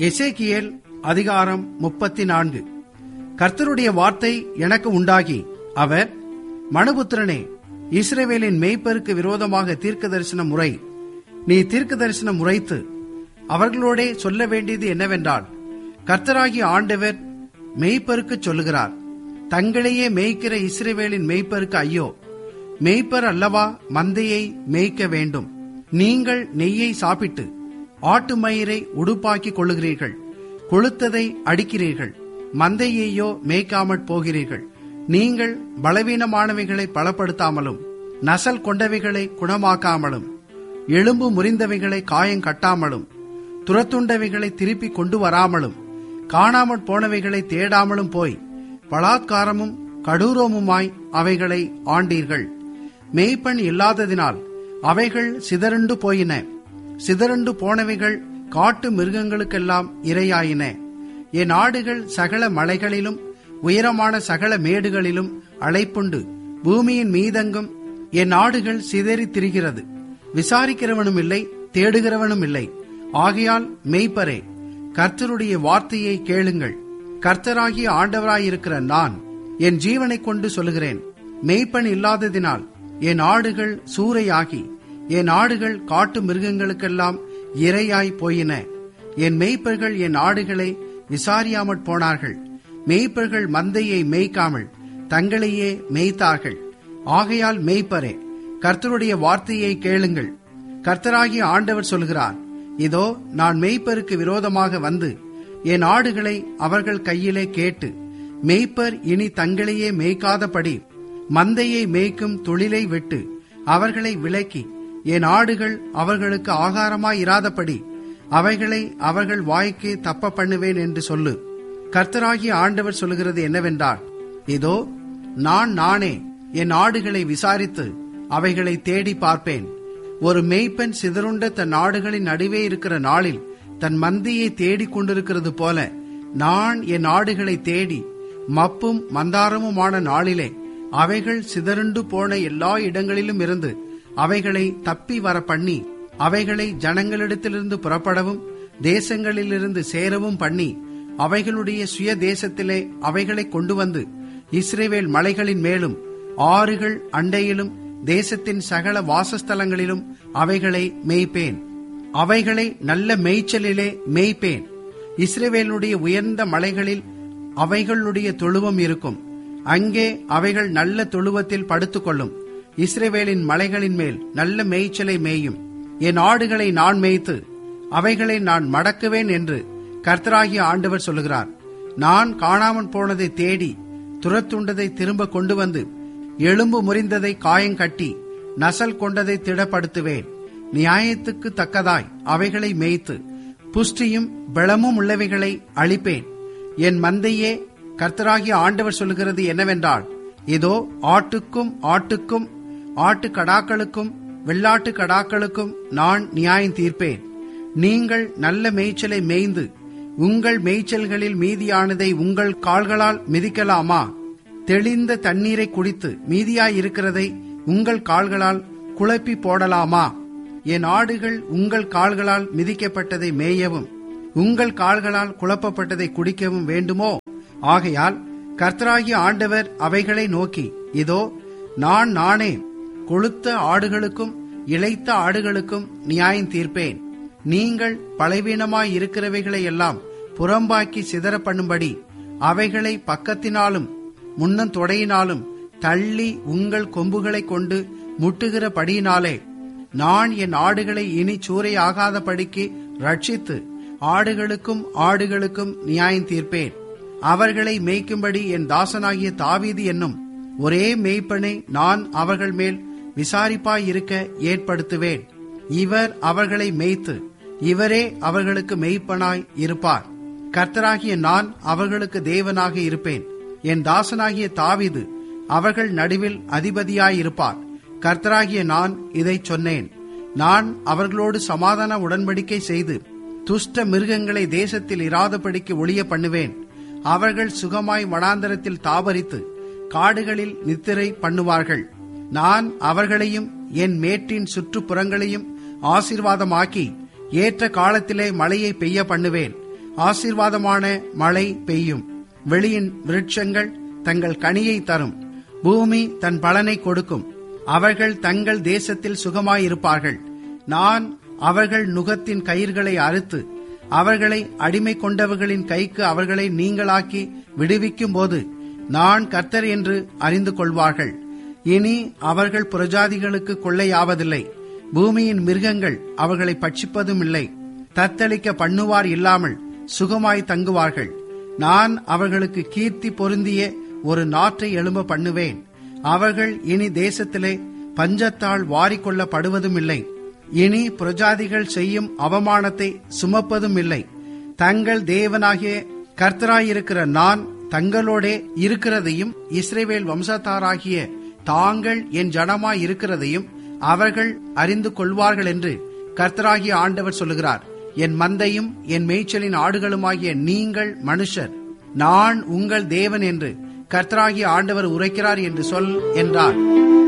எசேக்கியேல் அதிகாரம் முப்பத்தி நான்கு கர்த்தருடைய வார்த்தை எனக்கு உண்டாகி அவர் மனுபுத்திரனே இஸ்ரவேலின் மேய்ப்பருக்கு விரோதமாக தீர்க்க தரிசனம் முறை நீ தீர்க்க தரிசனம் முறைத்து அவர்களோடே சொல்ல வேண்டியது என்னவென்றால் கர்த்தராகிய ஆண்டவர் மேய்ப்பருக்கு சொல்லுகிறார் தங்களையே மேய்க்கிற இஸ்ரவேலின் மேய்ப்பருக்கு ஐயோ மேய்ப்பர் அல்லவா மந்தையை மேய்க்க வேண்டும் நீங்கள் நெய்யை சாப்பிட்டு ஆட்டு மயிரை உடுப்பாக்கிக் கொள்ளுகிறீர்கள் கொளுத்ததை அடிக்கிறீர்கள் மந்தையையோ மேய்க்காமற் போகிறீர்கள் நீங்கள் பலவீனமானவைகளை பலப்படுத்தாமலும் நசல் கொண்டவைகளை குணமாக்காமலும் எலும்பு முறிந்தவைகளை காயம் கட்டாமலும் துரத்துண்டவைகளை திருப்பி கொண்டு வராமலும் காணாமற் போனவைகளை தேடாமலும் போய் பலாத்காரமும் கடூரமுமாய் அவைகளை ஆண்டீர்கள் மேய்ப்பன் இல்லாததினால் அவைகள் சிதறண்டு போயின சிதறண்டு போனவைகள் காட்டு மிருகங்களுக்கெல்லாம் இரையாயின என் ஆடுகள் சகல மலைகளிலும் உயரமான சகல மேடுகளிலும் அழைப்புண்டு பூமியின் மீதெங்கும் என் ஆடுகள் சிதறித் திரிகிறது விசாரிக்கிறவனும் இல்லை தேடுகிறவனும் இல்லை ஆகையால் மெய்ப்பரே கர்த்தருடைய வார்த்தையை கேளுங்கள் கர்த்தராகிய ஆண்டவராயிருக்கிற நான் என் ஜீவனைக் கொண்டு சொல்லுகிறேன் மெய்ப்பன் இல்லாததினால் என் ஆடுகள் சூறையாகி என் ஆடுகள் காட்டு மிருகங்களுக்கெல்லாம் இரையாய் போயின என் மெய்ப்பர்கள் என் ஆடுகளை விசாரியாமற் போனார்கள் மெய்ப்பர்கள் மந்தையை மேய்க்காமல் தங்களையே மேய்த்தார்கள் ஆகையால் மெய்ப்பரே கர்த்தருடைய வார்த்தையை கேளுங்கள் கர்த்தராகிய ஆண்டவர் சொல்கிறார் இதோ நான் மெய்ப்பருக்கு விரோதமாக வந்து என் ஆடுகளை அவர்கள் கையிலே கேட்டு மெய்ப்பர் இனி தங்களையே மேய்க்காதபடி மந்தையை மேய்க்கும் தொழிலை விட்டு அவர்களை விலக்கி என் ஆடுகள் அவர்களுக்கு ஆகாரமாயிராதபடி அவைகளை அவர்கள் வாய்க்கு தப்ப பண்ணுவேன் என்று சொல்லு கர்த்தராகிய ஆண்டவர் சொல்லுகிறது என்னவென்றால் இதோ நான் நானே என் ஆடுகளை விசாரித்து அவைகளை தேடி பார்ப்பேன் ஒரு மேய்ப்பன் சிதறுண்ட தன் ஆடுகளின் நடுவே இருக்கிற நாளில் தன் மந்தியை தேடிக் கொண்டிருக்கிறது போல நான் என் ஆடுகளை தேடி மப்பும் மந்தாரமுமான நாளிலே அவைகள் சிதறுண்டு போன எல்லா இடங்களிலும் இருந்து அவைகளை தப்பி வர பண்ணி அவைகளை ஜனங்களிடத்திலிருந்து புறப்படவும் தேசங்களிலிருந்து சேரவும் பண்ணி அவைகளுடைய சுய தேசத்திலே அவைகளை கொண்டு வந்து இஸ்ரேவேல் மலைகளின் மேலும் ஆறுகள் அண்டையிலும் தேசத்தின் சகல வாசஸ்தலங்களிலும் அவைகளை மேய்ப்பேன் அவைகளை நல்ல மேய்ச்சலிலே மேய்ப்பேன் இஸ்ரேவேலுடைய உயர்ந்த மலைகளில் அவைகளுடைய தொழுவம் இருக்கும் அங்கே அவைகள் நல்ல தொழுவத்தில் படுத்துக்கொள்ளும் இஸ்ரேவேலின் மலைகளின் மேல் நல்ல மேய்ச்சலை மேயும் என் ஆடுகளை நான் மேய்த்து அவைகளை நான் மடக்குவேன் என்று கர்த்தராகிய ஆண்டவர் சொல்லுகிறார் நான் காணாமற் போனதை தேடி துரத்துண்டதை திரும்ப கொண்டு வந்து எலும்பு முறிந்ததை காயங்கட்டி நசல் கொண்டதை திடப்படுத்துவேன் நியாயத்துக்கு தக்கதாய் அவைகளை மேய்த்து புஷ்டியும் பலமும் உள்ளவைகளை அழிப்பேன் என் மந்தையே கர்த்தராகிய ஆண்டவர் சொல்லுகிறது என்னவென்றால் இதோ ஆட்டுக்கும் ஆட்டுக்கும் ஆட்டு கடாக்களுக்கும் வெள்ளாட்டு கடாக்களுக்கும் நான் நியாயம் தீர்ப்பேன் நீங்கள் நல்ல மேய்ச்சலை மேய்ந்து உங்கள் மேய்ச்சல்களில் மீதியானதை உங்கள் கால்களால் மிதிக்கலாமா தெளிந்த தண்ணீரை குடித்து மீதியாயிருக்கிறதை உங்கள் கால்களால் குழப்பி போடலாமா என் ஆடுகள் உங்கள் கால்களால் மிதிக்கப்பட்டதை மேயவும் உங்கள் கால்களால் குழப்பப்பட்டதை குடிக்கவும் வேண்டுமோ ஆகையால் கர்த்தராகிய ஆண்டவர் அவைகளை நோக்கி இதோ நான் நானே கொளுத்த ஆடுகளுக்கும் இளைத்த ஆடுகளுக்கும் நியாயம் தீர்ப்பேன் நீங்கள் பலவீனமாய் இருக்கிறவைகளை எல்லாம் புறம்பாக்கி சிதற பண்ணும்படி அவைகளை பக்கத்தினாலும் முன்னம் தொடையினாலும் தள்ளி உங்கள் கொம்புகளை கொண்டு முட்டுகிறபடியினாலே நான் என் ஆடுகளை இனி சூறையாகாதபடிக்கு ரட்சித்து ஆடுகளுக்கும் ஆடுகளுக்கும் நியாயம் தீர்ப்பேன் அவர்களை மேய்க்கும்படி என் தாசனாகிய தாவீது என்னும் ஒரே மேய்ப்பனை நான் அவர்கள் மேல் விசாரிப்பாயிருக்க ஏற்படுத்துவேன் இவர் அவர்களை மேய்த்து இவரே அவர்களுக்கு மெய்ப்பனாய் இருப்பார் கர்த்தராகிய நான் அவர்களுக்கு தேவனாக இருப்பேன் என் தாசனாகிய தாவிது அவர்கள் நடுவில் அதிபதியாயிருப்பார் கர்த்தராகிய நான் இதை சொன்னேன் நான் அவர்களோடு சமாதான உடன்படிக்கை செய்து துஷ்ட மிருகங்களை தேசத்தில் இராதபடிக்கு ஒளிய பண்ணுவேன் அவர்கள் சுகமாய் வனாந்தரத்தில் தாபரித்து காடுகளில் நித்திரை பண்ணுவார்கள் நான் அவர்களையும் என் மேட்டின் சுற்றுப்புறங்களையும் ஆசீர்வாதமாக்கி ஏற்ற காலத்திலே மழையை பெய்ய பண்ணுவேன் ஆசீர்வாதமான மழை பெய்யும் வெளியின் விருட்சங்கள் தங்கள் கனியை தரும் பூமி தன் பலனை கொடுக்கும் அவர்கள் தங்கள் தேசத்தில் சுகமாயிருப்பார்கள் நான் அவர்கள் நுகத்தின் கயிர்களை அறுத்து அவர்களை அடிமை கொண்டவர்களின் கைக்கு அவர்களை நீங்களாக்கி விடுவிக்கும் போது நான் கர்த்தர் என்று அறிந்து கொள்வார்கள் இனி அவர்கள் புரஜாதிகளுக்கு கொள்ளையாவதில்லை பூமியின் மிருகங்கள் அவர்களை பட்சிப்பதும் இல்லை தத்தளிக்க பண்ணுவார் இல்லாமல் சுகமாய் தங்குவார்கள் நான் அவர்களுக்கு கீர்த்தி பொருந்திய ஒரு நாற்றை எழும்ப பண்ணுவேன் அவர்கள் இனி தேசத்திலே பஞ்சத்தால் வாரிக்கொள்ளப்படுவதும் இல்லை இனி புரஜாதிகள் செய்யும் அவமானத்தை சுமப்பதும் இல்லை தங்கள் தேவனாகிய கர்த்தராயிருக்கிற நான் தங்களோடே இருக்கிறதையும் இஸ்ரேவேல் வம்சத்தாராகிய தாங்கள் என் ஜனமாய் இருக்கிறதையும் அவர்கள் அறிந்து கொள்வார்கள் என்று கர்த்தராகிய ஆண்டவர் சொல்லுகிறார் என் மந்தையும் என் மேய்ச்சலின் ஆடுகளுமாகிய நீங்கள் மனுஷர் நான் உங்கள் தேவன் என்று கர்த்தராகிய ஆண்டவர் உரைக்கிறார் என்று சொல் என்றார்